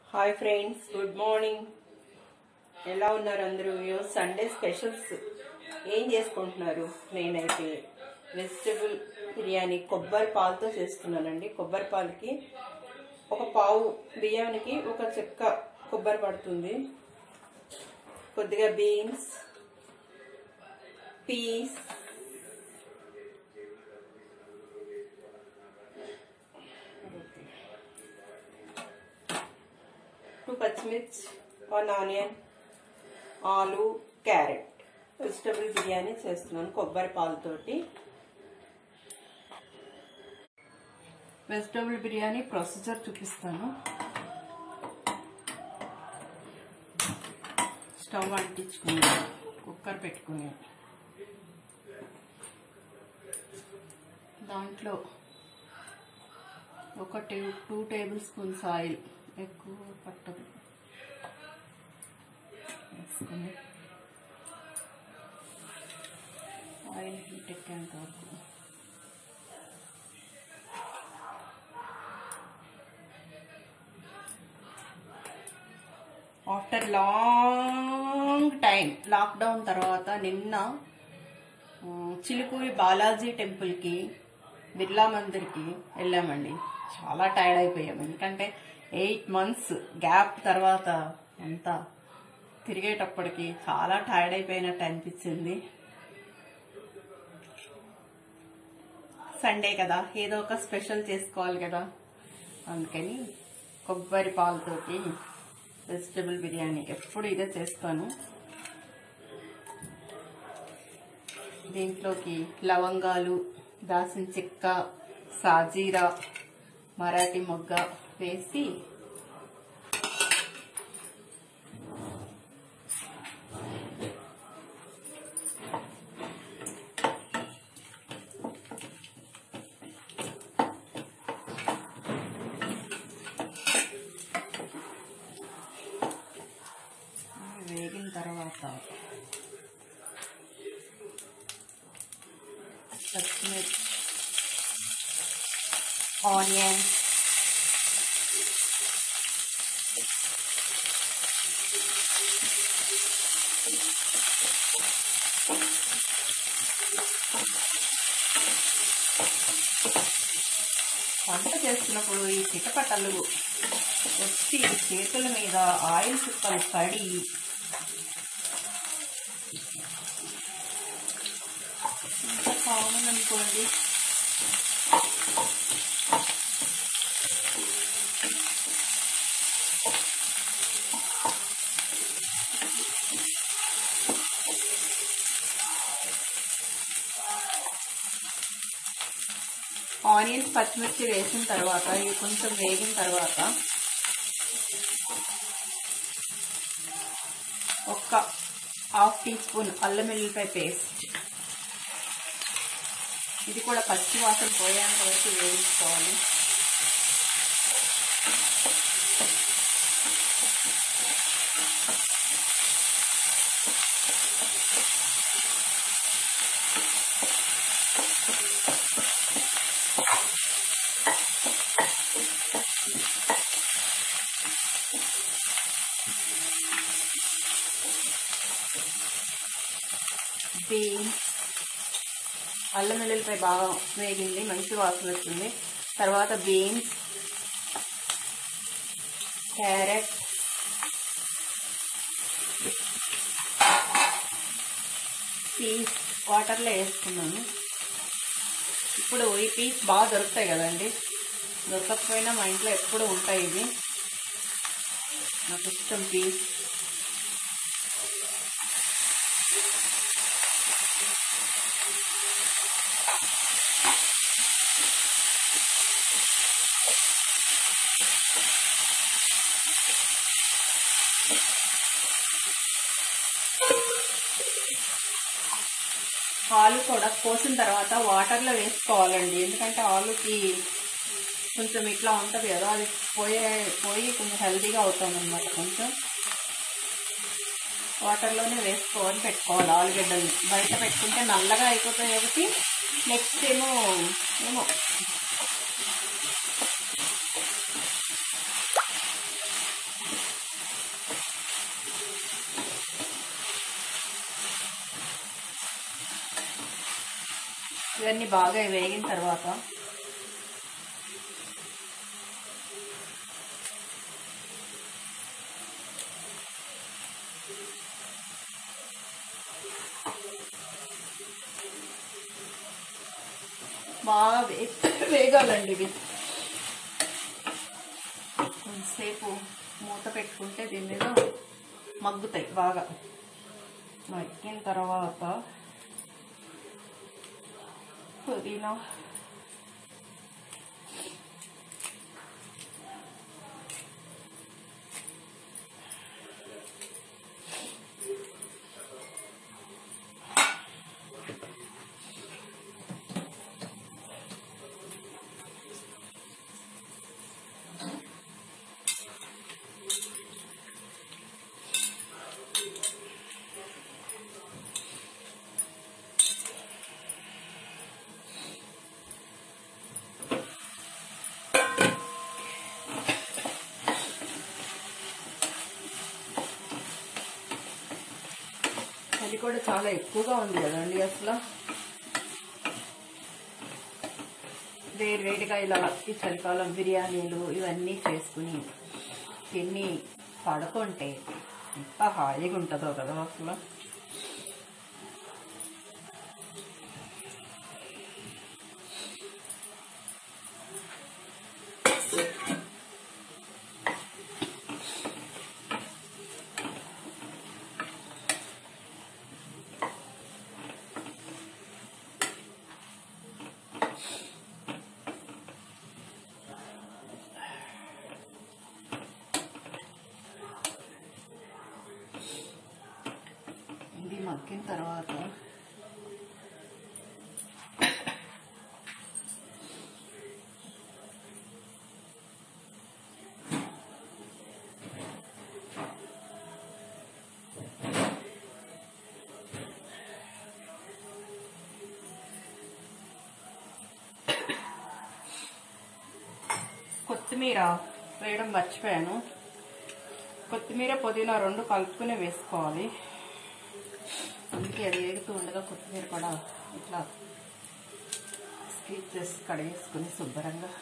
hi friends good morning ఎలా ఉన్నారు అందరూ ఈరోజు సండే స్పెషల్స్ ఏం చేసుకుంటున్నారు నేనైతే వెజిటబుల్ బిర్యానీ కొబ్బరి పాలతో చేస్తున్నానండి కొబ్బరి పాలకి ఒక పావు బియ్యానికి ఒక చెక్క కొబ్బరి పడుతుంది కొద్దిగా బీన్స్ పీస్ టూ పచ్చిమిర్చి వన్ ఆనియన్ ఆలు క్యారెట్ వెజిటబుల్ బిర్యానీ చేస్తున్నాను కొబ్బరి పాలతోటి వెజిటబుల్ బిర్యానీ ప్రొసీజర్ చూపిస్తాను స్టవ్ అంటించుకుని కుక్కర్ పెట్టుకుని దాంట్లో ఒక టే టూ టేబుల్ స్పూన్స్ ఆయిల్ ఎక్కువ పట్టదు వేసుకుని ఆయిల్ హీట్ ఎక్కేంత వరకు ఆఫ్టర్ లాంగ్ టైం లాక్డౌన్ తర్వాత నిన్న ఆ, చిలుకూరి బాలాజీ టెంపుల్కి బిర్లా మందిర్కి వెళ్ళామండి చాలా టైర్డ్ అయిపోయాం ఎందుకంటే ఎయిట్ మంత్స్ గ్యాప్ తర్వాత అంతా తిరిగేటప్పటికి చాలా టైర్డ్ అయిపోయినట్టు అనిపించింది సండే కదా ఏదో ఒక స్పెషల్ చేసుకోవాలి కదా అందుకని కొబ్బరి పాలతోటి వెజిటబుల్ బిర్యానీ ఎప్పుడు ఇదే చేస్తాను దీంట్లోకి లవంగాలు దాసిన చెక్క సాజీరా మరాఠీ మొగ్గ వేసి వేగిన తర్వాత పచ్చిమిర్చి ఆనియన్ వంట చేస్తున్నప్పుడు ఈ చిటపటలు వచ్చి చేతుల మీద ఆయిల్ చుక్కలు పడి ఇంకా కామన్ అనుకోండి ఆనియన్స్ పచ్చిమిర్చి వేసిన తర్వాత ఇవి కొంచెం వేగిన తర్వాత ఒక్క హాఫ్ టీ స్పూన్ అల్లం వెల్లుల్లిపాయ పేస్ట్ ఇది కూడా పచ్చి వాసన పోయేంత వరకు వేయించుకోవాలి బీన్స్ అల్లం వెల్లుల్లిపాయ బాగా వేగింది మంచి వాసన వచ్చింది తర్వాత బీన్స్ క్యారెట్ పీస్ వాటర్లో వేసుకున్నాను ఇప్పుడు ఈ పీస్ బాగా దొరుకుతాయి కదండి దొరకకపోయినా మా ఇంట్లో ఎప్పుడు ఉంటాయి ఇవి నాకు ఇష్టం పీస్ ఆలు కూడా కోసిన తర్వాత వాటర్లో వేసుకోవాలండి ఎందుకంటే ఆలుకి కొంచెం ఇట్లా ఉంటుంది కదా అది పోయే పోయి కొంచెం హెల్తీగా అవుతాం అనమాట కొంచెం వాటర్లోనే వేసుకోవాలి పెట్టుకోవాలి ఆలుగడ్డల్ని బయట పెట్టుకుంటే నల్లగా అయిపోతాయి కాబట్టి నెక్స్ట్ ఏమో ఏమో ఇవన్నీ బాగా వేగిన తర్వాత బాగా వే వేగాలండి ఇవి కొంతసేపు మూత పెట్టుకుంటే దీని మీద మగ్గుతాయి బాగా మగ్గిన తర్వాత పుదీనా అది కూడా చాలా ఎక్కువగా ఉంది కదండి అసలు వేడి వేడిగా ఇలా ఈ చలికాలం బిర్యానీలు ఇవన్నీ చేసుకుని తిని పడుకుంటే ఎంత హాయిగా ఉంటుందో కదా అసలు ఇది మగ్గిన తర్వాత కొత్తిమీర వేయడం మర్చిపోయాను కొత్తిమీర పుదీనా రెండు కలుపుకుని వేసుకోవాలి అందుకే అది వేగుతూ ఉండగా కొత్తిమీర కూడా ఇట్లా స్క్వీజ్ చేసి కడిగేసుకుని శుభ్రంగా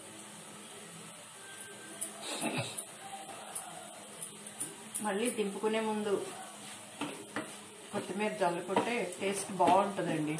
మళ్ళీ దింపుకునే ముందు కొత్తిమీర జల్లుకుంటే టేస్ట్ బాగుంటుందండి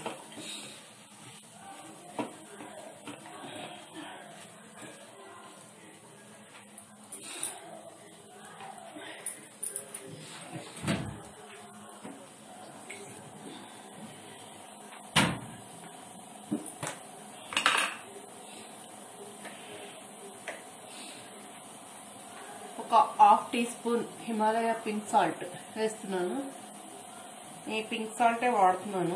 ఒక half teaspoon Himalaya pink salt వేస్తున్నాను ఈ పింక్ సాల్టే వాడుతున్నాను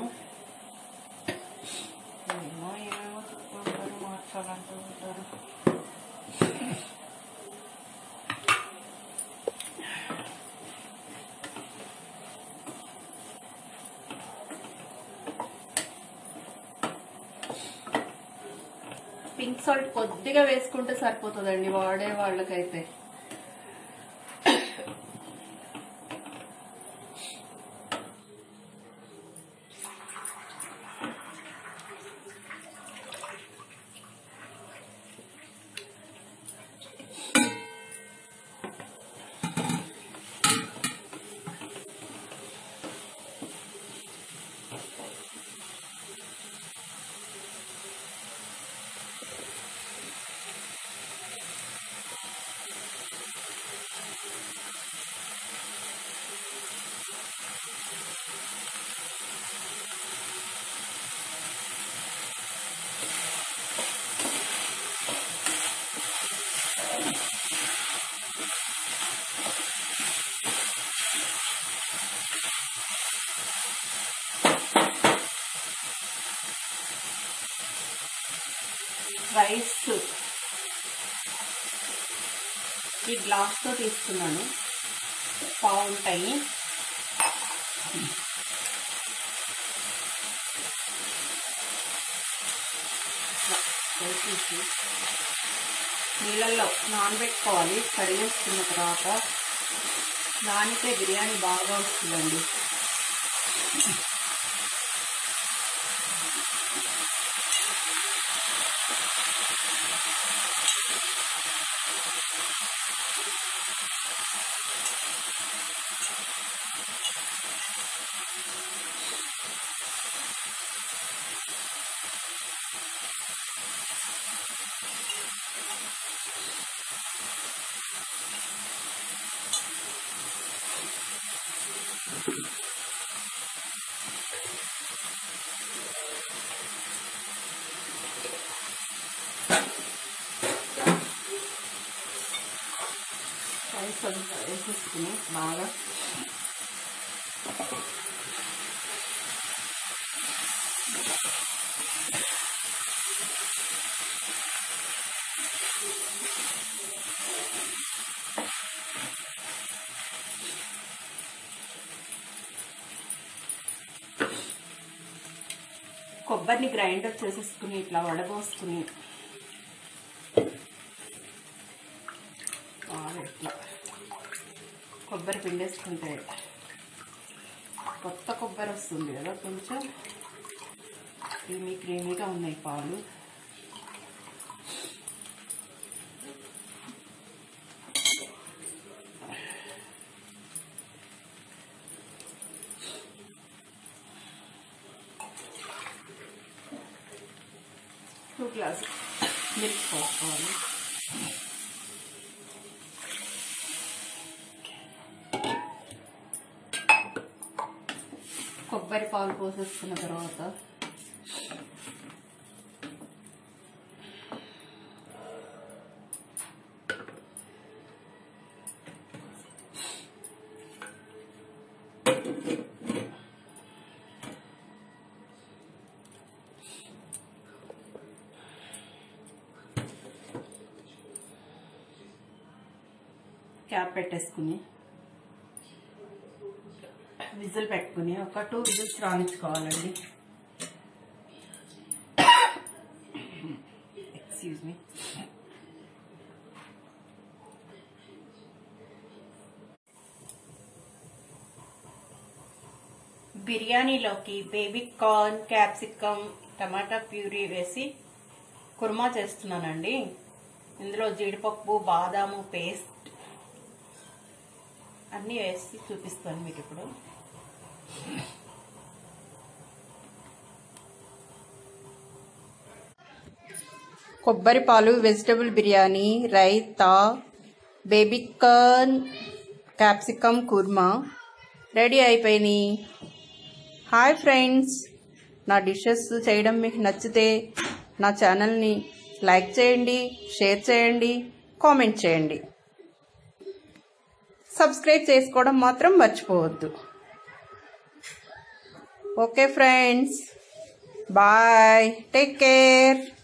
ఏమో ఏమేమో చెప్తూ ఉంటారు మార్చాలంటూ ఉంటారు పింక్ సాల్ట్ కొద్దిగా వేసుకుంటే సరిపోతుందండి వాడే వాళ్ళకైతే రైస్ ఈ గ్లాస్తో తీసుకున్నాను బాగుంటాయి ఇట్లా వేసేసి నీళ్ళల్లో నానబెట్టుకోవాలి కడిగేసుకున్న తర్వాత నానితే బిర్యానీ బాగా వస్తుందండి రైస్ అంతా వేసేసుకుని బాగా కొబ్బరిని గ్రైండర్ చేసేసుకుని ఇట్లా వడబోసుకుని బాగా ఇట్లా కొబ్బరి పిండేసుకుంటే కొత్త కొబ్బరి వస్తుంది కదా కొంచెం క్రీమీ క్రీమీగా ఉన్నాయి పాలు టూ గ్లాస్ మిల్క్ పోసుకోవాలి కొబ్బరి పాలు పోసేసుకున్న తర్వాత క్యాప్ పెట్టేసుకుని విజిల్ పెట్టుకుని ఒక టూ విజిల్స్ రాణించుకోవాలండి ఎక్స్క్యూజ్ మీ బిర్యానీలోకి బేబీ కార్న్ క్యాప్సికమ్ టమాటా ప్యూరీ వేసి కుర్మా చేస్తున్నానండి ఇందులో జీడిపప్పు బాదాము పేస్ట్ అన్నీ వేసి చూపిస్తాను మీకు ఇప్పుడు కొబ్బరి పాలు vegetable biryani raita baby corn capsicum kurma ready అయిపోయినాయి హాయ్ ఫ్రెండ్స్ నా డిషెస్ చేయడం మీకు నచ్చితే నా ఛానల్ని లైక్ చేయండి షేర్ చేయండి కామెంట్ చేయండి సబ్స్క్రైబ్ చేసుకోవడం మాత్రం మర్చిపోవద్దు okay friends bye take care